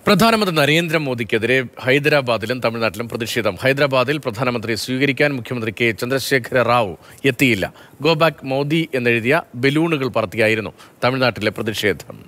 പ്രധാനമന്ത്രി നരേന്ദ്രമോദിക്കെതിരെ ഹൈദരാബാദിലും തമിഴ്നാട്ടിലും പ്രതിഷേധം ഹൈദരാബാദിൽ പ്രധാനമന്ത്രിയെ സ്വീകരിക്കാൻ മുഖ്യമന്ത്രി കെ ചന്ദ്രശേഖര റാവു എത്തിയില്ല ഗോ ബാക്ക് മോദി എന്നെഴുതിയ ബലൂണുകൾ പറത്തിയായിരുന്നു തമിഴ്നാട്ടിലെ പ്രതിഷേധം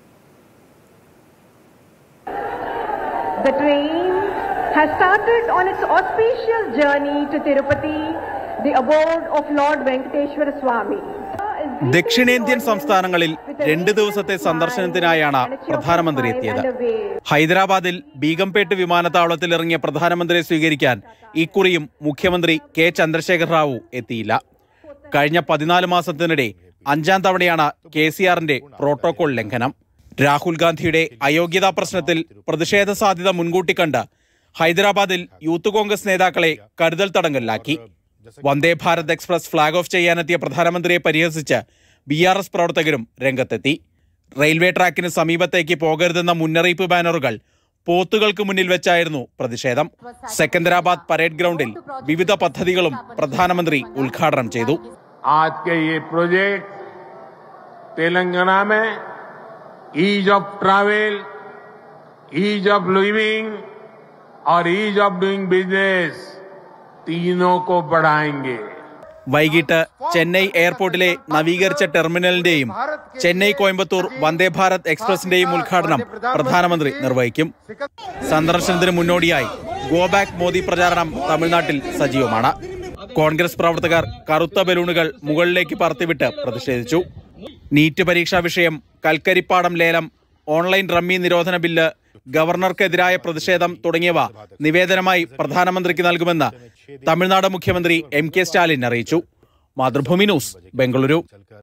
The train has started on its auspicious journey to Tirupati, the abode of Lord Venkateshwara Swami. ദക്ഷിണേന്ത്യൻ സംസ്ഥാനങ്ങളിൽ രണ്ട് ദിവസത്തെ സന്ദർശനത്തിനായാണ് പ്രധാനമന്ത്രി എത്തിയത് ഹൈദരാബാദിൽ ബീഗംപേട്ട് വിമാനത്താവളത്തിൽ ഇറങ്ങിയ പ്രധാനമന്ത്രിയെ സ്വീകരിക്കാൻ ഇക്കുറിയും മുഖ്യമന്ത്രി കെ ചന്ദ്രശേഖർ റാവു എത്തിയില്ല കഴിഞ്ഞ പതിനാല് മാസത്തിനിടെ അഞ്ചാം തവണയാണ് കെ സി ആറിന്റെ പ്രോട്ടോകോൾ ലംഘനം രാഹുൽ ഗാന്ധിയുടെ അയോഗ്യതാ പ്രശ്നത്തിൽ പ്രതിഷേധ സാധ്യത മുൻകൂട്ടി കണ്ട് ഹൈദരാബാദിൽ യൂത്ത് കോൺഗ്രസ് നേതാക്കളെ കരുതൽ തടങ്കലിലാക്കി Vande Bharat express flag off ചെയ്യാനെത്തിയ പ്രധാനമന്ത്രിയെ പരിഹസിച്ച് ബി ആർ എസ് പ്രവർത്തകരും രംഗത്തെത്തി റെയിൽവേ ട്രാക്കിന് സമീപത്തേക്ക് പോകരുതെന്ന മുന്നറിയിപ്പ് ബാനറുകൾ പോത്തുകൾക്ക് മുന്നിൽ വെച്ചായിരുന്നു പ്രതിഷേധം സെക്കന്ദരാബാദ് പരേഡ് ഗ്രൗണ്ടിൽ വിവിധ പദ്ധതികളും പ്രധാനമന്ത്രി ഉദ്ഘാടനം ചെയ്തു आज के ये प्रोजेक्ट तेलंगाना में ease of travel ease of living और ईज ऑफ डूइंग बिजनेस तीनों को बढ़ाएंगे വൈകിട്ട് ചെന്നൈ എയർപോർട്ടിലെ നവീകരിച്ച ടെർമിനലിന്റെയും ചെന്നൈ കോയമ്പത്തൂർ വന്ദേ ഭാരത് എക്സ്പ്രസിന്റെയും ഉദ്ഘാടനം പ്രധാനമന്ത്രി നിർവഹിക്കും സന്ദർശനത്തിന് മുന്നോടിയായി ഗോ ബാക്ക് മോദി പ്രചാരണം തമിഴ്നാട്ടിൽ സജീവമാണ് കോൺഗ്രസ് പ്രവർത്തകർ കറുത്ത ബലൂണുകൾ മുകളിലേക്ക് പറത്തിവിട്ട് പ്രതിഷേധിച്ചു നീറ്റ് പരീക്ഷാ വിഷയം കൽക്കരിപ്പാടം ലേലം ഓൺലൈൻ റമ്മി നിരോധന ബില്ല് ഗവർണർക്കെതിരായ പ്രതിഷേധം തുടങ്ങിയവ നിവേദനമായി പ്രധാനമന്ത്രിക്ക് നൽകുമെന്ന് തമിഴ്നാട് മുഖ്യമന്ത്രി എം കെ സ്റ്റാലിൻ അറിയിച്ചു മാതൃഭൂമി ന്യൂസ് ബംഗളൂരു